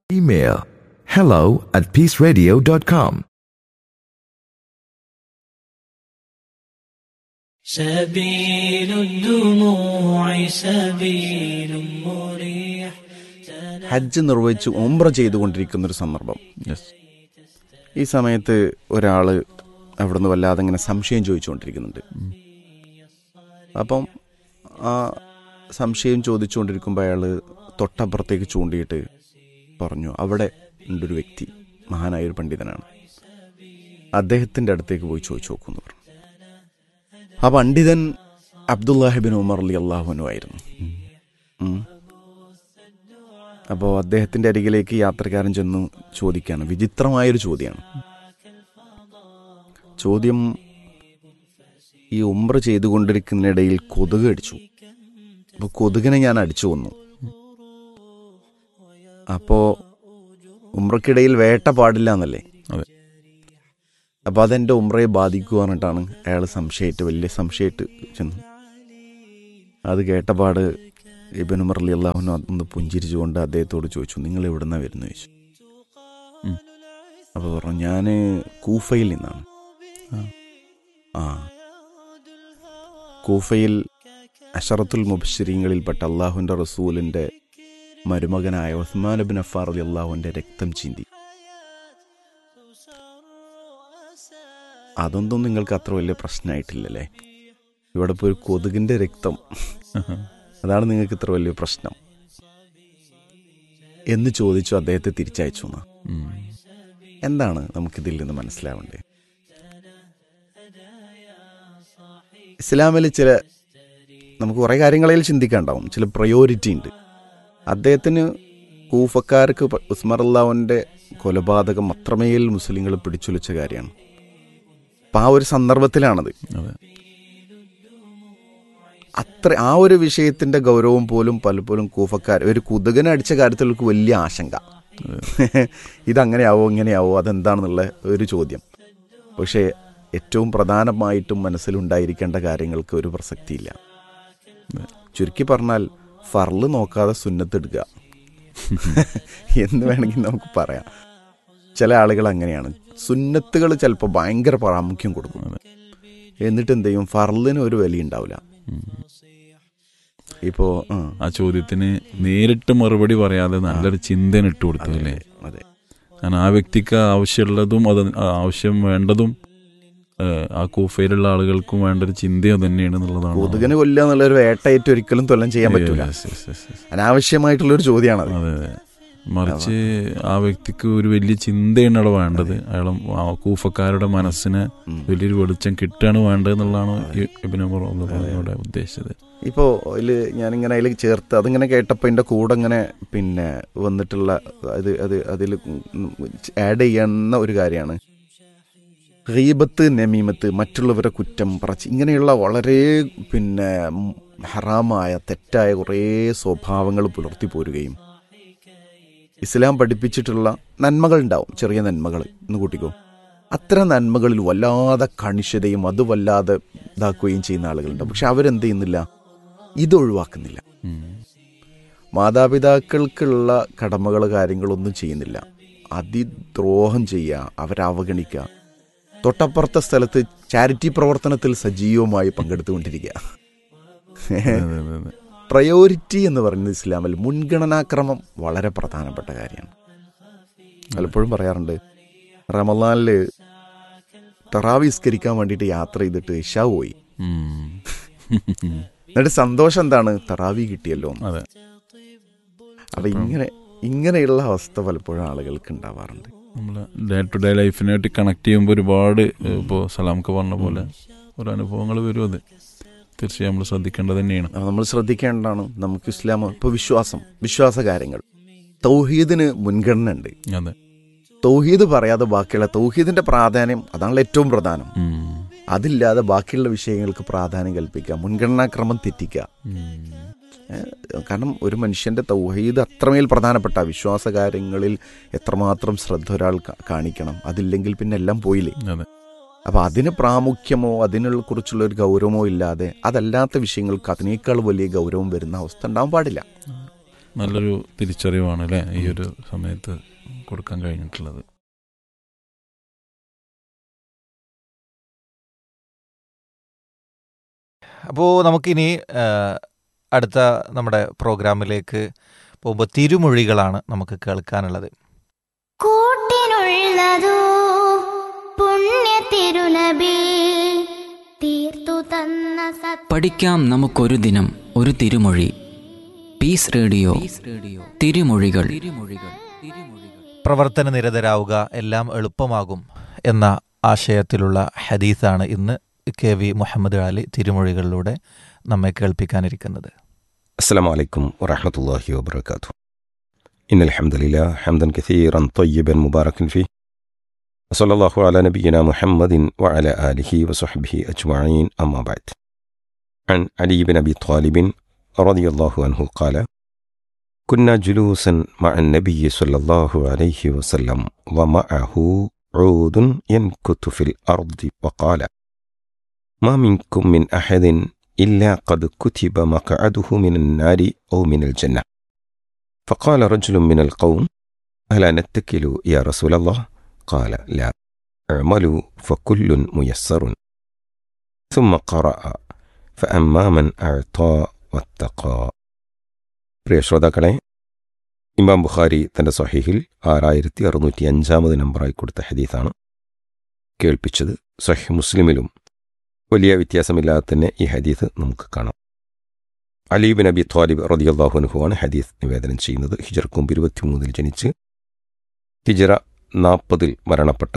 Email hello at peaceradio.com. سبيل الدموع سبيل مريح ഹജ്ജ് നിർവഹിച്ച് ഉംറ ചെയ്തുകൊണ്ടിരിക്കുന്ന ഒരു സന്ദർഭം യെസ് ഈ സമയത്ത് ഒരാൾ അവിടുന്ന് വല്ലാതെ ഇങ്ങനെ സംശയം ചോദിച്ചുകൊണ്ടിരിക്കുന്നുണ്ട് അപ്പം ആ സംശയം ചോദിച്ചുകൊണ്ടിരിക്കുമ്പോൾ അയാൾ തൊട്ടപ്പുറത്തേക്ക് ചൂണ്ടിയിട്ട് പറഞ്ഞു അവിടെ ഉണ്ടൊരു വ്യക്തി മഹാനായ ഒരു പണ്ഡിതനാണ് അദ്ദേഹത്തിൻ്റെ അടുത്തേക്ക് പോയി ചോദിച്ചു നോക്കുമെന്ന് പറഞ്ഞു ആ പണ്ഡിതൻ അബ്ദുല്ലാഹിബിൻ ഉമർ അലി അള്ളാഹുനു ആയിരുന്നു ഉം. അപ്പോൾ അദ്ദേഹത്തിൻ്റെ അരികിലേക്ക് യാത്രക്കാരൻ ചെന്ന് ചോദിക്കുകയാണ് വിചിത്രമായൊരു ചോദ്യമാണ് ചോദ്യം ഈ ഉംറ ചെയ്തുകൊണ്ടിരിക്കുന്നതിനിടയിൽ കൊതുക് അടിച്ചു അപ്പോൾ കൊതുകിനെ ഞാൻ അടിച്ചു കൊന്നു അപ്പോൾ ഉംറക്കിടയിൽ വേട്ട പാടില്ല എന്നല്ലേ അതെ അപ്പോൾ അതെൻ്റെ ഉംറയെ ബാധിക്കുക പറഞ്ഞിട്ടാണ് അയാൾ സംശയമായിട്ട് വലിയ സംശയമായിട്ട് ചെന്നു അത് കേട്ടപാട് ഇബൻ ഉമർ അലി അള്ളാഹുന ഒന്ന് പുഞ്ചിരിച്ചുകൊണ്ട് അദ്ദേഹത്തോട് ചോദിച്ചു നിങ്ങൾ എവിടുന്നാ വരുന്നു ചോദിച്ചു ഉം. അപ്പോൾ പറഞ്ഞു ഞാൻ കൂഫയിൽ നിന്നാണ് ആ കൂഫയിൽ അഷറത്തുൽ മുബശ്ശരീങ്ങളിൽപ്പെട്ട അള്ളാഹുവിൻ്റെ റസൂലിൻ്റെ മരുമകനായ ഉസ്മാൻ ബിൻ അഫാർ അലി അള്ളാഹുവിൻ്റെ രക്തം ചിന്തി അതൊന്നും നിങ്ങൾക്ക് അത്ര വലിയ പ്രശ്നമായിട്ടില്ലല്ലേ ഇവിടെ ഇപ്പോൾ ഒരു കൊതുകിൻ്റെ രക്തം അതാണ് നിങ്ങൾക്ക് ഇത്ര വലിയ പ്രശ്നം എന്ന് ചോദിച്ചു അദ്ദേഹത്തെ തിരിച്ചയച്ചു എന്നാ ഉം. എന്താണ് നമുക്കിതിൽ നിന്ന് മനസ്സിലാവേണ്ടത് ഇസ്ലാമിൽ ചില നമുക്ക് കുറേ കാര്യങ്ങളിൽ ചിന്തിക്കാണ്ടാവും ചില പ്രയോറിറ്റി ഉണ്ട് അദ്ദേഹത്തിന് കൂഫക്കാർക്ക് പ- ഉസ്മാർ അള്ളാഹുവിൻ്റെ കൊലപാതകം അത്രമേൽ മുസ്ലിങ്ങൾ പിടിച്ചുലച്ച കാര്യമാണ് അപ്പം ആ ഒരു സന്ദർഭത്തിലാണത് അതെ അത്ര ആ ഒരു വിഷയത്തിന്റെ ഗൗരവം പോലും പലപ്പോഴും കൂഫക്കാർ ഒരു കുതുകനെ അടിച്ച കാര്യത്തിൽ അവർക്ക് വലിയ ആശങ്ക ഇതങ്ങനെയാവോ ഇങ്ങനെയാവോ അതെന്താണെന്നുള്ള ഒരു ചോദ്യം പക്ഷേ ഏറ്റവും പ്രധാനമായിട്ടും മനസ്സിലുണ്ടായിരിക്കേണ്ട കാര്യങ്ങൾക്ക് ഒരു പ്രസക്തിയില്ല ചുരുക്കി പറഞ്ഞാൽ ഫർള് നോക്കാതെ സുന്നത്തെടുക്കുക എന്ന് വേണമെങ്കിൽ നമുക്ക് പറയാം ചില ആളുകൾ അങ്ങനെയാണ് സുന്നത്തുകൾ ചിലപ്പോൾ ഭയങ്കര പ്രാമുഖ്യം കൊടുക്കും എന്നിട്ട് എന്ത് ചെയ്യും ഫർളിന് ഒരു വില ഉണ്ടാവില്ല ഇപ്പോ ആ, ആ ചോദ്യത്തിന് നേരിട്ട് മറുപടി പറയാതെ നല്ലൊരു ചിന്തന ഇട്ട് കൊടുത്തു അല്ലേ അതെ കാരണം ആ വ്യക്തിക്ക് ആവശ്യമുള്ളതും അത് ആവശ്യം വേണ്ടതും ഏഹ്, ആ കൂഫയിലുള്ള ആളുകൾക്കും വേണ്ട ഒരു ചിന്ത അത് തന്നെയാണ് എന്നുള്ളതാണ് കൊതുകിനെ കൊല്ലുക എന്നുള്ള ഒരു വേട്ടയിട്ട് ഒരിക്കലും തൊല്ലം ചെയ്യാൻ പറ്റൂല Yes, yes, yes, yes. അനാവശ്യമായിട്ടുള്ള ഒരു ചോദ്യമാണത് അതെ അതെ മറിച്ച് ആ വ്യക്തിക്ക് ഒരു വലിയ ചിന്തയാണ് അവിടെ വേണ്ടത് അയാളെ ആ കൂഫക്കാരുടെ മനസ്സിന് ഉം. വലിയൊരു വെളിച്ചം കിട്ടുകയാണ് വേണ്ടത് എന്നുള്ളതാണ് ഈ ഇബ്നു ഉമർ ഇവിടെ ഉദ്ദേശിച്ചത് ഇപ്പോൾ അതിൽ ഞാനിങ്ങനെ അതിൽ ചേർത്ത് അതിങ്ങനെ കേട്ടപ്പോൾ എൻ്റെ കൂടെ ഇങ്ങനെ പിന്നെ വന്നിട്ടുള്ള അത് അത് അതിൽ ആഡ് ചെയ്യുന്ന ഒരു കാര്യമാണ് ഗീബത്ത് നമീമത്ത് മറ്റുള്ളവരെ കുറ്റം പറച്ച് ഇങ്ങനെയുള്ള വളരെ പിന്നെ ഉം, ഹറാമായ തെറ്റായ കുറേ സ്വഭാവങ്ങൾ പുലർത്തി പോരുകയും ഇസ്ലാം പഠിപ്പിച്ചിട്ടുള്ള നന്മകൾ ഉണ്ടാവും ചെറിയ നന്മകൾ എന്ന് കൂട്ടിക്കോ അത്തരം നന്മകളിൽ വല്ലാതെ കണിശതയും അത് വല്ലാതെ ഇതാക്കുകയും ചെയ്യുന്ന ആളുകളുണ്ട് പക്ഷെ അവരെന്ത് ചെയ്യുന്നില്ല ഇത് ഒഴിവാക്കുന്നില്ല ഉം. മാതാപിതാക്കൾക്കുള്ള കടമകൾ കാര്യങ്ങളൊന്നും ചെയ്യുന്നില്ല അതിദ്രോഹം ചെയ്യുക അവരെ അവഗണിക്കുക തൊട്ടപ്പുറത്തെ സ്ഥലത്ത് ചാരിറ്റി പ്രവർത്തനത്തിൽ സജീവമായി പങ്കെടുത്തുകൊണ്ടിരിക്കുക അതെ, അതെ, അതെ. പ്രയോറിറ്റി എന്ന് പറയുന്നത് ഇസ്ലാമിൽ മുൻഗണനാക്രമം വളരെ പ്രധാനപ്പെട്ട കാര്യമാണ് പലപ്പോഴും പറയാറുണ്ട് റമലാനില് തറാവിസ്കരിക്കാൻ വേണ്ടിയിട്ട് യാത്ര ചെയ്തിട്ട് ഇഷ പോയി ഉം. എന്നിട്ട് സന്തോഷം എന്താണ് തറാവി കിട്ടിയല്ലോ എന്ന്. അതെ അപ്പൊ ഇങ്ങനെ ഇങ്ങനെയുള്ള അവസ്ഥ പലപ്പോഴും ആളുകൾക്ക് ഉണ്ടാവാറുണ്ട് നമ്മളെ ഡേ ടു ഡേ ലൈഫിനായിട്ട് കണക്ട് ചെയ്യുമ്പോൾ ഒരുപാട് ഇപ്പോൾ സലാംക്ക് പറഞ്ഞ പോലെ ഓരോ അനുഭവങ്ങൾ വരും അത് തീർച്ചയായും നമ്മൾ ശ്രദ്ധിക്കേണ്ടത് തന്നെയാണ് അപ്പൊ നമ്മൾ ശ്രദ്ധിക്കേണ്ടതാണ് നമുക്ക് ഇസ്ലാം ഇപ്പൊ വിശ്വാസം വിശ്വാസ കാര്യങ്ങൾ തൗഹീദിന് മുൻഗണന ഉണ്ട് അതെ തൗഹീദ് പറയാതെ ബാക്കിയുള്ള തൗഹീദിന്റെ പ്രാധാന്യം അതാണല്ലോ ഏറ്റവും പ്രധാനം ഉം. അതില്ലാതെ ബാക്കിയുള്ള വിഷയങ്ങൾക്ക് പ്രാധാന്യം കൽപ്പിക്കുക മുൻഗണനാക്രമം തെറ്റിക്കുക ഉം. ഏഹ് കാരണം ഒരു മനുഷ്യന്റെ തൗഹീദ് അത്രമേൽ പ്രധാനപ്പെട്ട വിശ്വാസ കാര്യങ്ങളിൽ എത്രമാത്രം ശ്രദ്ധ ഒരാൾ കാ- കാണിക്കണം അതില്ലെങ്കിൽ പിന്നെ എല്ലാം പോയില്ലേ അതെ അപ്പൊ അതിന് പ്രാമുഖ്യമോ അതിനുള്ള കുറിച്ചുള്ള ഒരു ഗൗരവമോ ഇല്ലാതെ അതല്ലാത്ത വിഷയങ്ങൾക്ക് അതിനേക്കാൾ വലിയ ഗൗരവം വരുന്ന അവസ്ഥ ഉണ്ടാവാൻ പാടില്ല നല്ലൊരു തിരിച്ചറിവാണ് അല്ലേ ഈ ഒരു സമയത്ത് കൊടുക്കാൻ കഴിഞ്ഞിട്ടുള്ളത് അപ്പോൾ നമുക്കിനി ആ, അടുത്ത നമ്മുടെ പ്രോഗ്രാമിലേക്ക് പോകുമ്പോൾ തിരുമൊഴികളാണ് നമുക്ക് കേൾക്കാനുള്ളത് കൂട്ടിനുള്ളതോ പുണ്യ തിരുനബി തീർത്തു തന്ന സത് പഠിക്കാം നമുക്കൊരു ദിനം ഒരു തിരുമൊഴി പീസ് റേഡിയോ തിരുമൊഴികൾ തിരുമൊഴികൾ പ്രവർത്തന നിരതരാവുക എല്ലാം എളുപ്പമാകും എന്ന ആശയത്തിലുള്ള ഹദീസാണ് ഇന്ന് കെ വി മുഹമ്മദ് അലി തിരുമൊഴികളിലൂടെ നമ്മെ കേൾപ്പിക്കാനിരിക്കുന്നത് السلام عليكم ورحمة الله وبركاته إن الحمد لله حمدا كثيرا طيبا مباركا فيه وصلى الله على نبينا محمد وعلى آله وصحبه أجمعين أما بعد عن علي بن أبي طالب رضي الله عنه قال كنا جلوسا مع النبي صلى الله عليه وسلم ومعه عود ينكت في الأرض وقال ما منكم من أحد إلا قد كتب مقعده من النار أو من الجنة فقال رجل من القوم ألا نتكل يا رسول الله قال لا اعملوا فكل ميسر ثم قرأ فأما من أعطى واتقى പ്രിയ ശ്രോതാക്കളെ ഇമാം ബുഖാരി തന്റെ സഹീഹിൽ ആറായിരത്തി അറുന്നൂറ്റി അഞ്ചാമത് നമ്പറായി കൊടുത്ത ഹദീസാണ് കേൾപ്പിച്ചത് സഹി മുസ്ലിമിലും വലിയ വ്യത്യാസമില്ലാതെ തന്നെ ഈ ഹദീസ് നമുക്ക് കാണാം അലീബ് നബി ത്വാലിബ് റതിയല്ലാഹുനുഹുവാണ് ഹദീസ് നിവേദനം ചെയ്യുന്നത് ഹിജർ കുമ്പ് ഇരുപത്തിമൂന്നിൽ ജനിച്ച് ഹിജറ നാൽപ്പതിൽ മരണപ്പെട്ട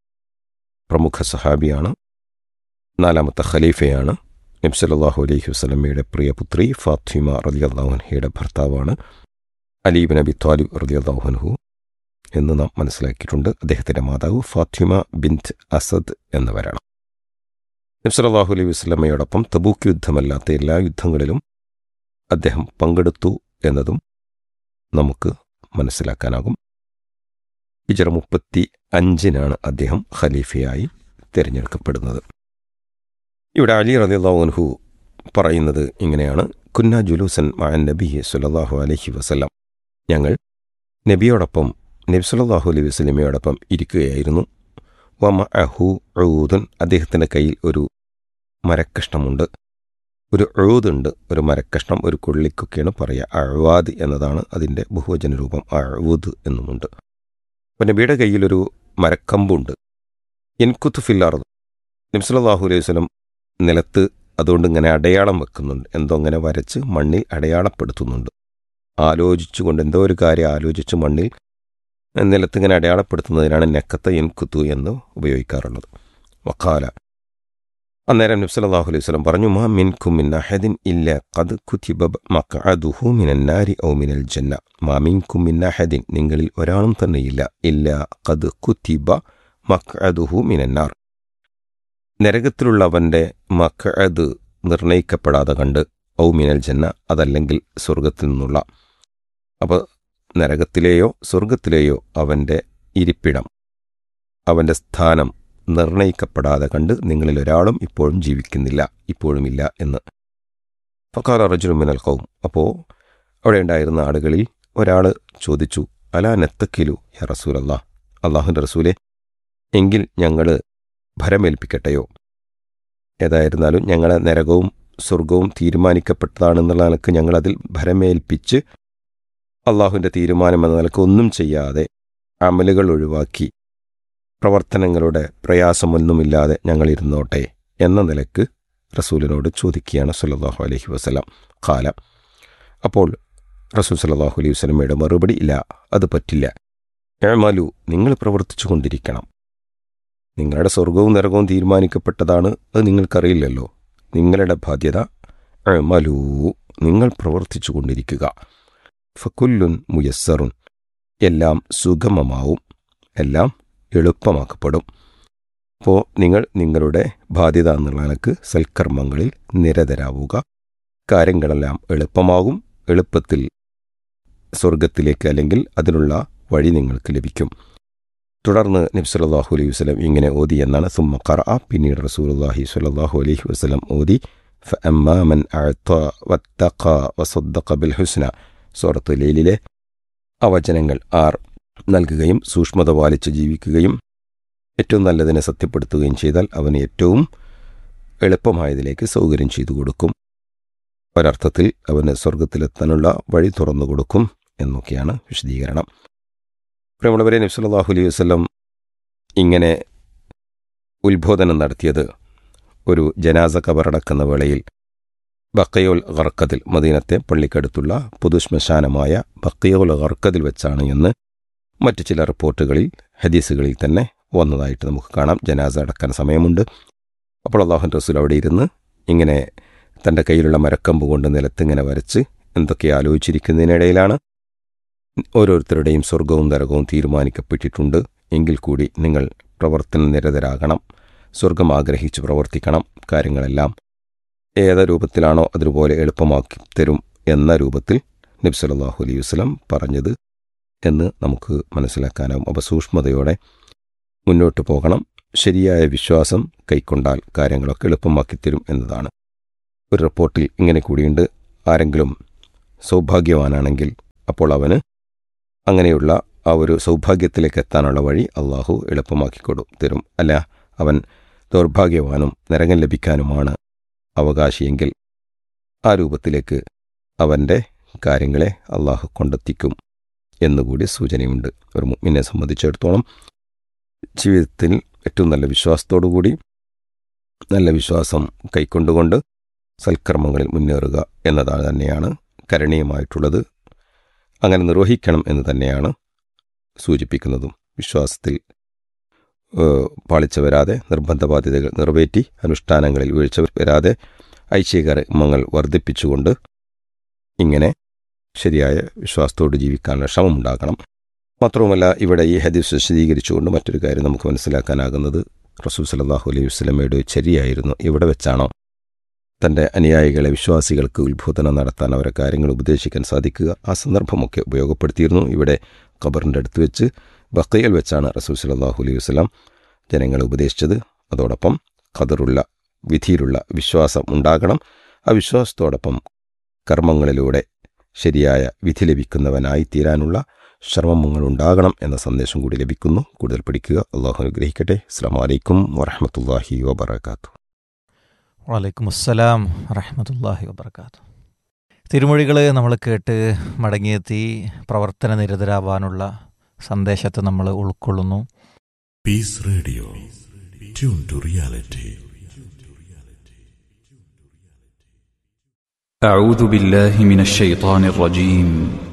പ്രമുഖ സഹാബിയാണ് നാലാമത്തെ ഖലീഫയാണ് നബ്സല്ലാഹു അലൈഹി വസ്ലമയുടെ പ്രിയപുത്രി ഫാത്തിമ റതിയല്ലാഹുൻഹയുടെ ഭർത്താവാണ് അലീബ് നബി ത്വാലിബ് റതിയല്ലാഹുൻഹു എന്ന് നാം മനസ്സിലാക്കിയിട്ടുണ്ട് അദ്ദേഹത്തിന്റെ മാതാവ് ഫാത്തിമ ബിന്ത് അസദ് എന്നിവരാണ് നബ്സലാഹു അലൈഹി വസ്ലമയോടൊപ്പം തബൂക്ക് യുദ്ധമല്ലാത്ത എല്ലാ യുദ്ധങ്ങളിലും അദ്ദേഹം പങ്കെടുത്തു എന്നതും നമുക്ക് മനസ്സിലാക്കാനാകും ഹിജറ മുപ്പത്തി അഞ്ചിനാണ് അദ്ദേഹം ഖലീഫയായി തിരഞ്ഞെടുക്കപ്പെടുന്നത് ഇവിടെ അലി റദിള്ളാഹുൻഹു പറയുന്നത് ഇങ്ങനെയാണ് കുന്ന ജുലൂസൻ മാൻ നബി സുലല്ലാഹു അലൈഹി വസല്ലം ഞങ്ങൾ നബിയോടൊപ്പം നബി സുലല്ലാഹു അലൈഹി വസ്ലമയോടൊപ്പം ഇരിക്കുകയായിരുന്നു വമ അഹു ഊദൻ അദ്ദേഹത്തിൻ്റെ കയ്യിൽ ഒരു മരക്കഷ്ണമുണ്ട് ഒരു എഴുതുണ്ട് ഒരു മരക്കഷ്ണം ഒരു കൊള്ളിക്കൊക്കെയാണ് പറയുക അഴുവാദ് എന്നതാണ് അതിൻ്റെ ബഹുവചന രൂപം അഴുവൂദ് എന്നുമുണ്ട് അപ്പം നബിയുടെ കയ്യിലൊരു മരക്കമ്പുണ്ട് എൻകുത്ത് ഫില്ലാറത് നബ്സലാഹു അലൈഹി വസ്ലം നിലത്ത് അതുകൊണ്ട് ഇങ്ങനെ അടയാളം വെക്കുന്നുണ്ട് എന്തോ അങ്ങനെ വരച്ച് മണ്ണിൽ അടയാളപ്പെടുത്തുന്നുണ്ട് ആലോചിച്ചുകൊണ്ട് എന്തോ ഒരു കാര്യം ആലോചിച്ച് മണ്ണിൽ നിലത്ത് ഇങ്ങനെ അടയാളപ്പെടുത്തുന്നതിനാണ് നെക്കത്ത എൻകുത്തു എന്ന് ഉപയോഗിക്കാറുള്ളത് വക്കാല അന്നേരം നബ്സലാഹു അലൈഹി വസല്ലം പറഞ്ഞു മാ മിൻകും മിൻ അഹദിൻ ഇല്ല ഖദ് കുതിബ മഖഅദുഹു മിനൻ നാരി ഔ മിനൽ ജന്ന മാ മിൻകും മിൻ അഹദിൻ നിങ്ങളിൽ ഒരാളും തന്നെയില്ല ഇല്ല ഖദ് കുതിബ മഖഅദുഹു മിനൻ നാർ നരകത്തിലുള്ളവന്റെ മഖഅദ് നിർണയിക്കപ്പെടാതെ കണ്ട് ഔ മിനൽ ജന്ന അതല്ലെങ്കിൽ സ്വർഗത്തിൽ നിന്നുള്ള അപ്പോൾ നരകത്തിലെയോ സ്വർഗത്തിലെയോ അവന്റെ ഇരിപ്പിടം അവന്റെ സ്ഥാനം നിർണയിക്കപ്പെടാതെ കണ്ട് നിങ്ങളിൽ ഒരാളും ഇപ്പോഴും ജീവിക്കുന്നില്ല ഇപ്പോഴുമില്ല എന്ന് ഫക്കാല റജുലു മിനൽ കൗം അപ്പോൾ അവിടെ ഉണ്ടായിരുന്ന ആളുകളിൽ ഒരാൾ ചോദിച്ചു അലാ നെത്തക്കിലു യ റസൂൽ അല്ലാ അള്ളാഹുൻ്റെ റസൂലെ എങ്കിൽ ഞങ്ങൾ ഭരമേൽപ്പിക്കട്ടെയോ ഏതായിരുന്നാലും ഞങ്ങളെ നരകവും സ്വർഗവും തീരുമാനിക്കപ്പെട്ടതാണെന്നുള്ള നിലക്ക് ഞങ്ങളതിൽ ഭരമേൽപ്പിച്ച് അള്ളാഹുവിൻ്റെ തീരുമാനം എന്ന നിലക്ക് ഒന്നും ചെയ്യാതെ അമലുകൾ ഒഴിവാക്കി പ്രവർത്തനങ്ങളുടെ പ്രയാസമൊന്നുമില്ലാതെ ഞങ്ങൾ ഇരുന്നോട്ടെ എന്ന നിലക്ക് റസൂലിനോട് ചോദിക്കുകയാണ് സല്ലാഹു അലഹി വസ്ലാം കാല അപ്പോൾ റസൂൽ സല്ലാഹു അലൈഹി വസ്ലമയുടെ മറുപടി ഇല്ല അത് പറ്റില്ല ഏമാലു നിങ്ങൾ പ്രവർത്തിച്ചു കൊണ്ടിരിക്കണം നിങ്ങളുടെ സ്വർഗവും നരകവും തീരുമാനിക്കപ്പെട്ടതാണ് അത് നിങ്ങൾക്കറിയില്ലല്ലോ നിങ്ങളുടെ ബാധ്യത ഏമലൂ നിങ്ങൾ പ്രവർത്തിച്ചു കൊണ്ടിരിക്കുക ഫക്കുല്ലുൻ മുയസ്സറുൻ എല്ലാം സുഗമമാവും എല്ലാം എളുപ്പമാക്കപ്പെടും അപ്പോൾ നിങ്ങൾ നിങ്ങളുടെ ബാധ്യത എന്നുള്ള നിലക്ക് സൽക്കർമ്മങ്ങളിൽ നിരതരാവുക കാര്യങ്ങളെല്ലാം എളുപ്പമാകും എളുപ്പത്തിൽ സ്വർഗത്തിലേക്ക് അല്ലെങ്കിൽ അതിനുള്ള വഴി നിങ്ങൾക്ക് ലഭിക്കും തുടർന്ന് നബ്സലാഹു അലൈഹി വസ്ലം ഇങ്ങനെ ഓതി എന്നാണ് സുമ്മ ഖറ പിന്നീട് റസൂലുള്ളാഹി സ്വല്ലല്ലാഹു അലൈഹി വസ്ലം ഓതി فأما من أعطى واتقى وصدق بالحسنى സൂറത്ത് ലൈലിലെ ആ വചനങ്ങൾ ആർ നൽകുകയും സൂക്ഷ്മത പാലിച്ച് ജീവിക്കുകയും ഏറ്റവും നല്ലതിനെ സത്യപ്പെടുത്തുകയും ചെയ്താൽ അവന് ഏറ്റവും എളുപ്പമായതിലേക്ക് സൗകര്യം ചെയ്തു കൊടുക്കും ഒരർത്ഥത്തിൽ അവന് സ്വർഗത്തിലെത്താനുള്ള വഴി തുറന്നു കൊടുക്കും എന്നൊക്കെയാണ് വിശദീകരണം പ്രിയമുള്ളവരെ നബ്സല്ലാഹു അലൈഹി വസ്ലം ഇങ്ങനെ ഉത്ബോധനം നടത്തിയത് ഒരു ജനാസ കബറടക്കുന്ന വേളയിൽ ബക്കയോൽ ഗർക്കതിൽ മദീനത്തെ പള്ളിക്കടുത്തുള്ള പൊതുശ്മശാനമായ ബക്കയോൽ ഗർക്കതിൽ വെച്ചാണ് എന്ന് മറ്റു ചില റിപ്പോർട്ടുകളിൽ ഹദീസുകളിൽ തന്നെ വന്നതായിട്ട് നമുക്ക് കാണാം ജനാസ അടക്കാൻ സമയമുണ്ട് അപ്പോൾ അള്ളാഹുൻ റസൂൽ അവിടെ ഇരുന്ന് ഇങ്ങനെ തൻ്റെ കയ്യിലുള്ള മരക്കമ്പ് കൊണ്ട് നിലത്തിങ്ങനെ വരച്ച് എന്തൊക്കെ ആലോചിച്ചിരിക്കുന്നതിനിടയിലാണ് ഓരോരുത്തരുടെയും സ്വർഗവും നരകവും തീരുമാനിക്കപ്പെട്ടിട്ടുണ്ട് എങ്കിൽ കൂടി നിങ്ങൾ പ്രവർത്തന നിരതരാകണം സ്വർഗം ആഗ്രഹിച്ച് പ്രവർത്തിക്കണം കാര്യങ്ങളെല്ലാം ഏത് രൂപത്തിലാണോ അതുപോലെ എളുപ്പമാക്കി തരും എന്ന രൂപത്തിൽ നബി സല്ലല്ലാഹു അലൈഹി വസല്ലം പറഞ്ഞത് എന്ന് നമുക്ക് മനസ്സിലാക്കാനാവും അപ്പോൾ സൂക്ഷ്മതയോടെ മുന്നോട്ട് പോകണം ശരിയായ വിശ്വാസം കൈക്കൊണ്ടാൽ കാര്യങ്ങളൊക്കെ എളുപ്പമാക്കി തരും എന്നതാണ് ഒരു റിപ്പോർട്ടിൽ ഇങ്ങനെ കൂടിയുണ്ട് ആരെങ്കിലും സൗഭാഗ്യവാനാണെങ്കിൽ അപ്പോൾ അവന് അങ്ങനെയുള്ള ആ ഒരു സൗഭാഗ്യത്തിലേക്ക് എത്താനുള്ള വഴി അള്ളാഹു എളുപ്പമാക്കി കൊടു തരും അല്ല അവൻ ദൗർഭാഗ്യവാനും നരകം ലഭിക്കാനുമാണ് അവകാശിയെങ്കിൽ ആ രൂപത്തിലേക്ക് അവൻ്റെ കാര്യങ്ങളെ അള്ളാഹു കൊണ്ടെത്തിക്കും എന്നുകൂടി സൂചനയുണ്ട് ഒരു മുമ്മിനെ സംബന്ധിച്ചിടത്തോളം ജീവിതത്തിൽ ഏറ്റവും നല്ല വിശ്വാസത്തോടുകൂടി നല്ല വിശ്വാസം കൈക്കൊണ്ടുകൊണ്ട് സൽക്കർമ്മങ്ങളിൽ മുന്നേറുക എന്നതാണ് തന്നെയാണ് കരണീയമായിട്ടുള്ളത് അങ്ങനെ നിർവഹിക്കണം എന്ന് തന്നെയാണ് സൂചിപ്പിക്കുന്നതും വിശ്വാസത്തിൽ പാളിച്ച വരാതെ നിർബന്ധ ബാധ്യതകൾ നിറവേറ്റി അനുഷ്ഠാനങ്ങളിൽ വീഴ്ച വരാതെ ഐച്ഛികർമ്മങ്ങൾ വർദ്ധിപ്പിച്ചുകൊണ്ട് ഇങ്ങനെ ശരിയായ വിശ്വാസത്തോട് ജീവിക്കാനുള്ള ശ്രമമുണ്ടാകണം മാത്രവുമല്ല ഇവിടെ ഈ ഹദീസ് വിശദീകരിച്ചുകൊണ്ട് മറ്റൊരു കാര്യം നമുക്ക് മനസ്സിലാക്കാനാകുന്നത് റസൂൽ സലാഹു അലൈഹി വസ്ലമയുടെ ചരിയായിരുന്നു ഇവിടെ വെച്ചാണോ തൻ്റെ അനുയായികളെ വിശ്വാസികൾക്ക് ഉത്ബോധനം നടത്താൻ അവരെ കാര്യങ്ങൾ ഉപദേശിക്കാൻ സാധിക്കുക ആ സന്ദർഭമൊക്കെ ഉപയോഗപ്പെടുത്തിയിരുന്നു ഇവിടെ ഖബറിൻ്റെ അടുത്ത് വെച്ച് ബക്കയിൽ വെച്ചാണ് റസൂൽ സലാഹു അലൈഹി വസ്ലാം ജനങ്ങളെ ഉപദേശിച്ചത് അതോടൊപ്പം ഖദറുള്ള വിധിയിലുള്ള വിശ്വാസം ഉണ്ടാകണം ആ വിശ്വാസത്തോടൊപ്പം കർമ്മങ്ങളിലൂടെ ശരിയായ വിധി ലഭിക്കുന്നവനായി തീരാനുള്ള ശ്രമങ്ങൾ ഉണ്ടാകണം എന്ന സന്ദേശം കൂടി ലഭിക്കുന്നു കൂടുതൽ പഠിക്കുക അള്ളാഹു അനുഗ്രഹിക്കട്ടെ അസ്സാം വലൈക്കും വറഹമത്തല്ലാഹി വബർക്കാത്തു വലൈക്കും അസ്സലാം വറഹമത്തല്ലാഹി വബർക്കാത്തു തിരുമൊഴികൾ നമ്മൾ കേട്ട് മടങ്ങിയെത്തി പ്രവർത്തന നിരതരാവാനുള്ള സന്ദേശത്തെ നമ്മൾ ഉൾക്കൊള്ളുന്നു peace radio tune to reality أعوذ بالله من الشيطان الرجيم